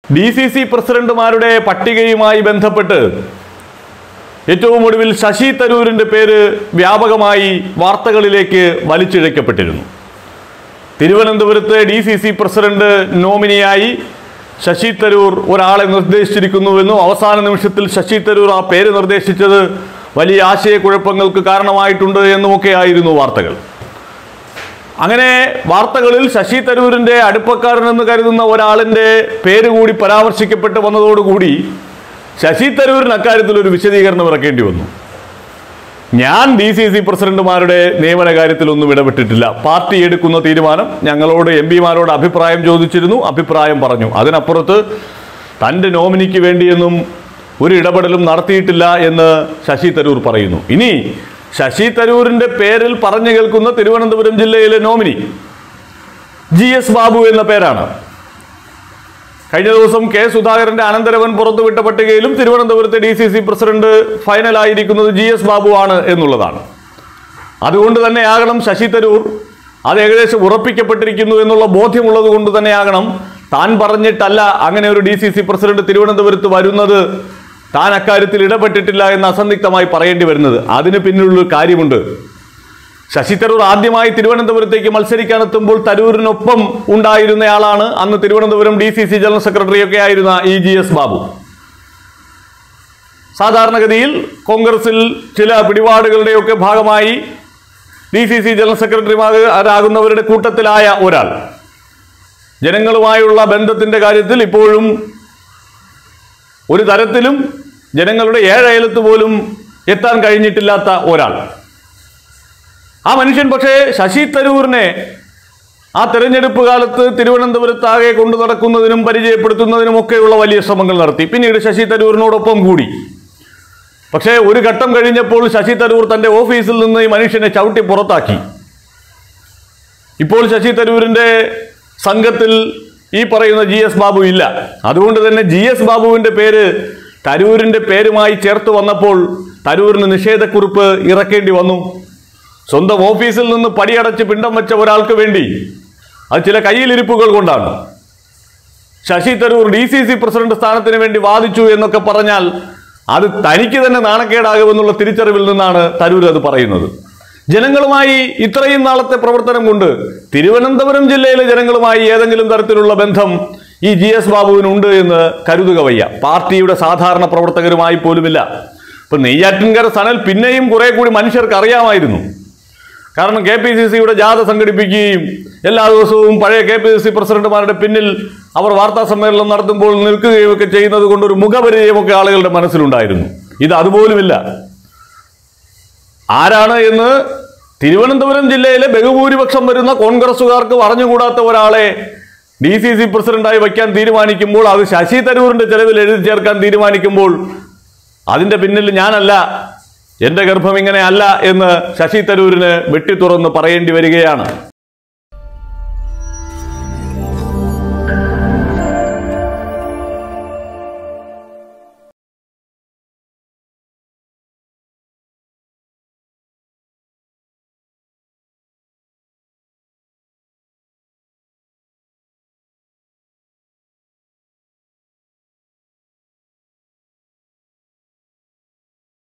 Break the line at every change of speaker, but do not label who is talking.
D C C പ്രസിഡന്റുമാരുടെ പട്ടികയുമായി ബന്ധപ്പെട്ട് ഏറ്റവും ഒടുവിൽ ശശി തരൂരിന്റെ പേര് വ്യാപകമായി വാർത്തകളിലേക്ക് വലിച്ചിഴക്കപ്പെട്ടിരുന്നു തിരുവനന്തപുരത്ത് ഡി സി സി പ്രസിഡന്റ് നോമിനിയായി ശശി തരൂർ ഒരാളെ നിർദ്ദേശിച്ചിരിക്കുന്നുവെന്നും അവസാന നിമിഷത്തിൽ ശശി തരൂർ ആ പേര് നിർദ്ദേശിച്ചത് വലിയ ആശയക്കുഴപ്പങ്ങൾക്ക് കാരണമായിട്ടുണ്ട് എന്നുമൊക്കെയായിരുന്നു വാർത്തകൾ അങ്ങനെ വാർത്തകളിൽ ശശി തരൂരിന്റെ അടുപ്പക്കാരനെന്ന് കരുതുന്ന ഒരാളിന്റെ പേര് കൂടി പരാമർശിക്കപ്പെട്ട് വന്നതോടുകൂടി ശശി തരൂരിന് അക്കാര്യത്തിൽ ഒരു വിശദീകരണം ഇറക്കേണ്ടി വന്നു ഞാൻ ഡി സി സി പ്രസിഡന്റുമാരുടെ നിയമന കാര്യത്തിലൊന്നും ഇടപെട്ടിട്ടില്ല പാർട്ടി എടുക്കുന്ന തീരുമാനം ഞങ്ങളോട് എം പിമാരോട് അഭിപ്രായം ചോദിച്ചിരുന്നു അഭിപ്രായം പറഞ്ഞു അതിനപ്പുറത്ത് തൻ്റെ നോമിനിക്ക് വേണ്ടിയൊന്നും ഒരു ഇടപെടലും നടത്തിയിട്ടില്ല എന്ന് ശശി തരൂർ പറയുന്നു ഇനി ശശി തരൂരിന്റെ പേരിൽ പറഞ്ഞു കേൾക്കുന്ന തിരുവനന്തപുരം ജില്ലയിലെ നോമിനി ജി എസ് ബാബു എന്ന പേരാണ് കഴിഞ്ഞ ദിവസം കെ സുധാകരന്റെ അനന്തരവൻ പുറത്തുവിട്ട പട്ടികയിലും തിരുവനന്തപുരത്തെ ഡി സി സി പ്രസിഡന്റ് ഫൈനലായിരിക്കുന്നത് ജി എസ് ബാബു ആണ് എന്നുള്ളതാണ് അതുകൊണ്ട് തന്നെയാകണം ശശി തരൂർ അത് ഏകദേശം ഉറപ്പിക്കപ്പെട്ടിരിക്കുന്നു എന്നുള്ള ബോധ്യമുള്ളത് കൊണ്ട് തന്നെയാകണം താൻ പറഞ്ഞിട്ടല്ല അങ്ങനെ ഒരു ഡി സി സി പ്രസിഡന്റ് തിരുവനന്തപുരത്ത് വരുന്നത് താൻ അക്കാര്യത്തിൽ ഇടപെട്ടിട്ടില്ല എന്ന് അസന്ദിഗ്ധമായി പറയേണ്ടി വരുന്നത് അതിന് പിന്നിലുള്ള ഒരു കാര്യമുണ്ട് ശശി തരൂർ ആദ്യമായി തിരുവനന്തപുരത്തേക്ക് മത്സരിക്കാനെത്തുമ്പോൾ തരൂരിനൊപ്പം ഉണ്ടായിരുന്നയാളാണ് അന്ന് Thiruvananthapuram D C C general secretary ഒക്കെ ആയിരുന്ന ഇ ജി എസ് ബാബു സാധാരണഗതിയിൽ കോൺഗ്രസിൽ ചില പിടിപാടുകളുടെയൊക്കെ ഭാഗമായി ഡി സി സി ജനറൽ സെക്രട്ടറിമാരാകുന്നവരുടെ കൂട്ടത്തിലായ ഒരാൾ ജനങ്ങളുമായുള്ള ബന്ധത്തിന്റെ കാര്യത്തിൽ ഇപ്പോഴും ഒരു തരത്തിലും ജനങ്ങളുടെ ഏഴയലത്ത് പോലും എത്താൻ കഴിഞ്ഞിട്ടില്ലാത്ത ഒരാൾ ആ മനുഷ്യൻ പക്ഷേ ശശി തരൂരിനെ ആ തെരഞ്ഞെടുപ്പ് കാലത്ത് തിരുവനന്തപുരത്താകെ കൊണ്ടു നടക്കുന്നതിനും പരിചയപ്പെടുത്തുന്നതിനുമൊക്കെയുള്ള വലിയ ശ്രമങ്ങൾ നടത്തി പിന്നീട് ശശി തരൂരിനോടൊപ്പം കൂടി പക്ഷേ ഒരു ഘട്ടം കഴിഞ്ഞപ്പോൾ ശശി തരൂർ തന്റെ ഓഫീസിൽ നിന്ന് ഈ മനുഷ്യനെ ചവിട്ടി പുറത്താക്കി ഇപ്പോൾ ശശി തരൂരിന്റെ സംഘത്തിൽ ഈ പറയുന്ന ജി എസ് ബാബു ഇല്ല അതുകൊണ്ട് തന്നെ ജി എസ് ബാബുവിന്റെ പേര് തരൂരിന്റെ പേരുമായി ചേർത്ത് വന്നപ്പോൾ തരൂരിന് നിഷേധക്കുറിപ്പ് ഇറക്കേണ്ടി വന്നു സ്വന്തം ഓഫീസിൽ നിന്ന് പടിയടച്ച് പിണ്ടം വെച്ച ഒരാൾക്ക് വേണ്ടി അത് ചില കയ്യിലിരിപ്പുകൾ കൊണ്ടാണ് Shashi Tharoor D C C president സ്ഥാനത്തിന് വേണ്ടി വാദിച്ചു എന്നൊക്കെ പറഞ്ഞാൽ അത് തനിക്ക് തന്നെ നാണക്കേടാകുമെന്നുള്ള തിരിച്ചറിവിൽ നിന്നാണ് തരൂർ അത് പറയുന്നത് ജനങ്ങളുമായി ഇത്രയും നാളത്തെ പ്രവർത്തനം കൊണ്ട് തിരുവനന്തപുരം ജില്ലയിലെ ജനങ്ങളുമായി ഏതെങ്കിലും തരത്തിലുള്ള ബന്ധം ഈ ജി എസ് ബാബുവിനുണ്ട് എന്ന് കരുതുക വയ്യ പാർട്ടിയുടെ സാധാരണ പ്രവർത്തകരുമായി പോലുമില്ല ഇപ്പൊ നെയ്യാറ്റിൻകര സനൽ പിന്നെയും കുറെ കൂടി മനുഷ്യർക്ക് അറിയാമായിരുന്നു കാരണം കെ പി സി സിയുടെ ജാഥ സംഘടിപ്പിക്കുകയും എല്ലാ ദിവസവും പഴയ കെ പി സി സി പ്രസിഡന്റുമാരുടെ പിന്നിൽ അവർ വാർത്താ സമ്മേളനം നടത്തുമ്പോൾ നിൽക്കുകയും ഒക്കെ ചെയ്യുന്നത് കൊണ്ട് ഒരു മുഖപരിചയമൊക്കെ ആളുകളുടെ മനസ്സിലുണ്ടായിരുന്നു ഇത് അതുപോലുമില്ല ആരാണ് എന്ന് തിരുവനന്തപുരം ജില്ലയിലെ ബഹുഭൂരിപക്ഷം വരുന്ന കോൺഗ്രസുകാർക്ക് പറഞ്ഞുകൂടാത്ത ഒരാളെ ഡി സി സി പ്രസിഡന്റായി വയ്ക്കാൻ തീരുമാനിക്കുമ്പോൾ അത് ശശി തരൂരിന്റെ ചെലവിൽ എഴുതി ചേർക്കാൻ തീരുമാനിക്കുമ്പോൾ അതിന്റെ പിന്നിൽ ഞാനല്ല എന്റെ ഗർഭം ഇങ്ങനെ അല്ല എന്ന് ശശി തരൂരിന് വെട്ടിത്തുറന്ന് പറയേണ്ടി വരികയാണ്